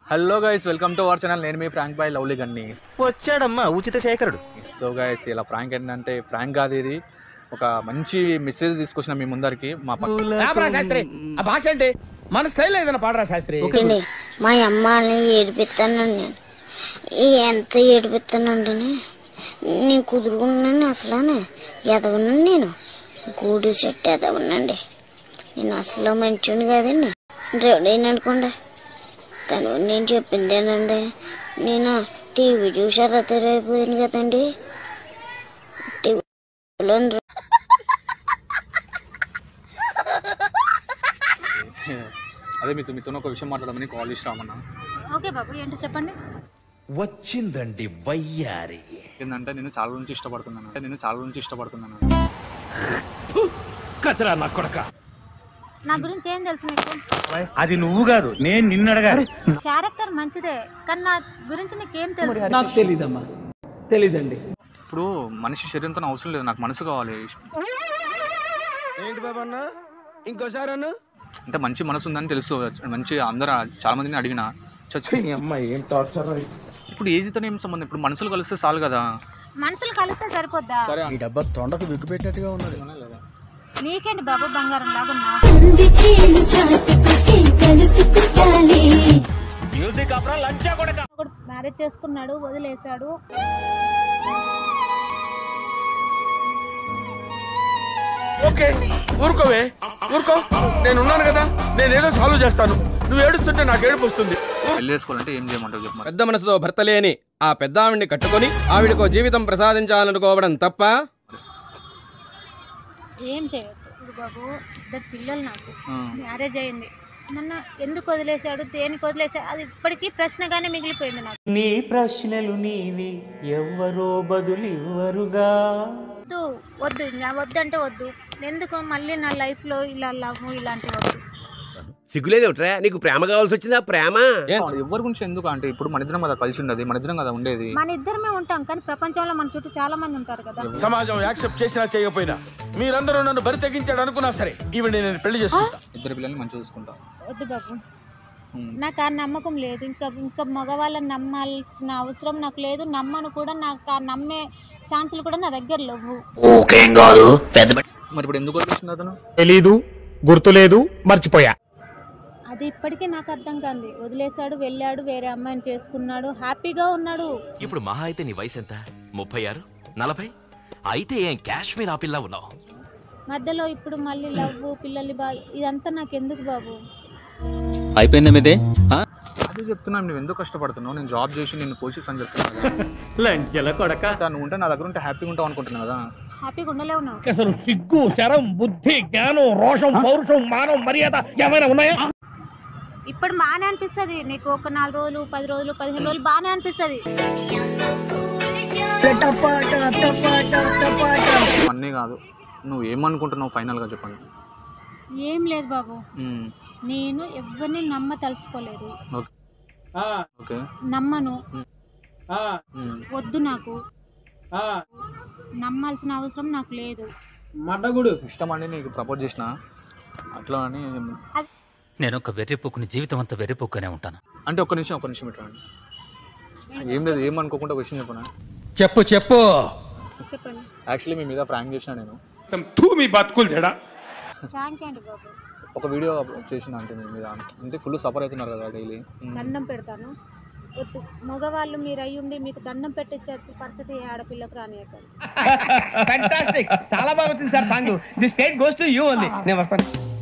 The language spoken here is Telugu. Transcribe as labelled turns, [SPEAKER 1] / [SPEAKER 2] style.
[SPEAKER 1] Hello guys welcome to our channel నేను మీ ఫ్రాంక్ బాయ్ లవ్లీ గన్ని
[SPEAKER 2] వచ్చాడమ్మా ఉచిత శేఖరుడు
[SPEAKER 1] సో గైస్ ఇలా ఫ్రాంక్ ఏంటంటే ఫ్రాంక్ కాదు ఇది ఒక మంచి మెసేజ్ తీసుకొచ్చిన మీ ముందరికి మా పక్క
[SPEAKER 3] రామరా శాస్త్రి ఆ భాష ఏంటి మన స్టైల్ ఏదైనా పాడరా శాస్త్రి
[SPEAKER 4] అండి మా అమ్మని ఏడిపిస్తానండి నేను ఈ ఎంత ఏడిపిస్తానండి నేను కుదురుకున్నాను అసలు ఎదవనండి నేను గూడు చెట్టు ఎదవనండి నేను అసలు మంచిని కాదండి రెడీ అనుకోండి తను నేను చెప్పిందేనండి నేను టీవీ చూసి అలా తెరైపోయాను కదండి టీవీలో
[SPEAKER 1] అదే మీతో మీతో ఒక విషయం మాట్లాడమని కాల్ చేసి రామన్నా
[SPEAKER 5] ఓకే బాబు ఏంటో చెప్పండి
[SPEAKER 2] వచ్చిందండి వయ్యారి
[SPEAKER 1] ఏంటంటే నేను చాలా నుంచి ఇష్టపడుతున్నాను అంటే నేను చాలా నుంచి ఇష్టపడుతున్నాను
[SPEAKER 2] కచరా నా కొడక
[SPEAKER 5] నా గురించి ఏం తెలుసు మీకు
[SPEAKER 2] అది నువ్వు కాదు నేను నిన్ను అడగాలి
[SPEAKER 5] క్యారెక్టర్ మంచిదే కానీ నా గురించి నీకేం తెలుసు
[SPEAKER 3] నాకు తెలీదమ్మా తెలీదండి
[SPEAKER 1] ఇప్పుడు మనిషి శరీరంతో అవసరం లేదు నాకు మనసు కావాలి
[SPEAKER 3] ఏంటి బాబు అన్న ఇంకోసారి అన్న
[SPEAKER 1] అంటే మంచి మనసు ఉందని తెలుసు మంచి అందరు చాలా మందిని అడిగిన చచ్చి
[SPEAKER 3] అమ్మాయి ఏం టార్చర్
[SPEAKER 1] ఇప్పుడు ఏజ్తో ఏం సంబంధం ఇప్పుడు మనుషులు కలిస్తే చాలు కదా
[SPEAKER 5] మనుషులు కలిస్తే సరిపోద్దా
[SPEAKER 1] సరే
[SPEAKER 3] ఈ డబ్బా తొండకు విగ్గు పెట్టినట్టుగా ఉన్నది
[SPEAKER 1] లేదా
[SPEAKER 5] నీకేంటి బాబు బంగారం లాగా ఉన్నావు
[SPEAKER 2] మ్యూజిక్ అప్రా లంచా కొడక
[SPEAKER 5] ఒకడు మ్యారేజ్ చేసుకున్నాడు వదిలేశాడు
[SPEAKER 6] ఓకే ఊరుకోవే ఊరుకో నేను ఉన్నాను కదా నేను ఏదో సాల్వ్ చేస్తాను నువ్వు ఏడుస్తుంటే నాకు ఏడుపు వస్తుంది
[SPEAKER 1] పెళ్లి చేసుకోవాలంటే ఏం చేయమంటావు చెప్పు మరి
[SPEAKER 7] పెద్ద మనసుతో భర్త లేని ఆ పెద్ద ఆవిడ్ని కట్టుకొని ఆవిడకో జీవితం ప్రసాదించాలనుకోవడం తప్ప
[SPEAKER 5] ఏం చేయొద్దు ఇది బాబు ఇద్దరు పిల్లలు నాకు
[SPEAKER 1] ఆ.
[SPEAKER 5] మ్యారేజ్ అయింది నన్ను ఎందుకు వదిలేశాడు దేనికి వదిలేశాడు అది ఇప్పటికీ ప్రశ్నగానే మిగిలిపోయింది నాకు
[SPEAKER 8] నీ ప్రశ్నలు నీవి ఎవ్వరో బదులివ్వరుగా
[SPEAKER 5] వద్దు వద్దు ఇంకా వద్దంటే వద్దు ఎందుకు మళ్ళీ నా లైఫ్లో ఇలా లవ్ ఇలాంటివి వద్దు
[SPEAKER 9] సిగ్గులేదేమిట్రా నీకు ప్రేమ కావాల్సి వచ్చిందా ప్రేమ
[SPEAKER 1] ఎవరి గురించి ఎందుకు అంటే ఇప్పుడు మన ఇద్దరం కదా కలిసి ఉండదు మన ఇద్దరం కదా ఉండేది
[SPEAKER 5] మన ఇద్దరమే ఉంటాం కానీ ప్రపంచంలో మన చుట్టూ చాలా మంది ఉంటారు కదా
[SPEAKER 6] సమాజం యాక్సెప్ట్ చేసినా చేయకపోయినా మీరందరూ నన్ను బరి తెగించాడు అనుకున్నా సరే ఈవిడ నేను పెళ్లి చేసుకుంటా
[SPEAKER 1] ఇద్దరు పిల్లల్ని మంచిగా చూసుకుంటా
[SPEAKER 5] వద్దు బాబు
[SPEAKER 1] ఉమ్.
[SPEAKER 5] నాకు ఆ నమ్మకం లేదు ఇంకా ఇంకా మగవాళ్ళని నమ్మాల్సిన అవసరం నాకు లేదు నమ్మను కూడా నాకు ఆ నమ్మే ఛాన్సులు కూడా నా దగ్గర లేవు
[SPEAKER 1] మరి ఇప్పుడు ఎందుకు వదిలేసింది అతను
[SPEAKER 3] తెలీదు గుర్తులేదు మర్చిపోయా
[SPEAKER 5] అది ఇప్పటికీ నాకు అర్థం కాంది వదిలేశాడు వెళ్ళాడు వేరే అమ్మాయిని చేసుకున్నాడు హ్యాపీగా ఉన్నాడు
[SPEAKER 9] ఇప్పుడు మహా అయితే నీ వయసు ఎంత ముప్పై ఆరు నలభై అయితే ఏం కాశ్మీర్ ఆ పిల్ల ఉన్నావు
[SPEAKER 5] మధ్యలో ఇప్పుడు మళ్ళీ లవ్ పిల్లలు బా ఇదంతా నాకు ఎందుకు బాబు
[SPEAKER 8] అయిపోయిందా మీదే
[SPEAKER 1] అదే చెప్తున్నాను నువ్వు ఎందుకు కష్టపడుతున్నావు నేను జాబ్ చేసి నేను పోషిస్తాను చెప్తున్నాను కదా
[SPEAKER 2] లంచెల కొడక
[SPEAKER 1] నువ్వు ఉంటే నా దగ్గర ఉంటే హ్యాపీగా ఉంటావు అనుకుంటున్నాను కదా
[SPEAKER 5] హ్యాపీగా ఉండలేవు నువ్వు
[SPEAKER 3] అసలు సిగ్గు శరం బుద్ధి జ్ఞానం రోషం పౌరుషం మానం మర్యాద ఏమైనా ఉన్నాయా
[SPEAKER 5] ఇప్పుడు బాగానే అనిపిస్తుంది నీకు ఒక నాలుగు రోజులు పది రోజులు పదిహేను రోజులు బాగానే అనిపిస్తుంది
[SPEAKER 1] అన్నీ కాదు నువ్వు ఏమనుకుంటున్నావు ఫైనల్గా చెప్పండి
[SPEAKER 5] ఏం లేదు బాబు
[SPEAKER 1] ఉమ్.
[SPEAKER 5] నేను ఎవరిని నమ్మ తలుచుకోలేదు
[SPEAKER 1] ఓకే ఓకే
[SPEAKER 5] నమ్మను
[SPEAKER 1] ఉమ్.
[SPEAKER 5] వద్దు నాకు నమ్మాల్సిన అవసరం నాకు లేదు
[SPEAKER 3] మడ్డగుడు
[SPEAKER 1] ఇష్టం అని నీకు ప్రపోజ్ చేసిన అట్లా అని
[SPEAKER 8] నేను ఒక వెర్రిపోకుని జీవితం అంతా వెర్రిపోకునే ఉంటాను
[SPEAKER 1] అంటే ఒక్క నిమిషం ఒక్క నిమిషం ఇట్లా అండి. ఏం లేదు ఏమనుకోకుండా ఒక విషయం చెప్పనా
[SPEAKER 7] చెప్పు చెప్పు
[SPEAKER 5] చెప్పండి
[SPEAKER 1] యాక్చువల్లీ మీ మీద ఫ్రాంక్ చేసిన నేను
[SPEAKER 6] తూ మీ బతుకులు జడా
[SPEAKER 5] థ్యాంక్ అండి బాబు
[SPEAKER 1] ఒక వీడియో చేసిన అంటే మీ మీద అంటే ఫుల్ సఫర్ అవుతున్నారు కదా డైలీ
[SPEAKER 5] దండం పెడతాను వద్దు మగవాళ్ళు మీరు అయ్యుండి మీకు దండం పెట్టించే పరిస్థితి ఏ ఆడపిల్లకు రానియకండి
[SPEAKER 2] ఫ్యాంటాస్టిక్ చాలా బాగా వచ్చింది sir song the state goes to you only నేను వస్తాను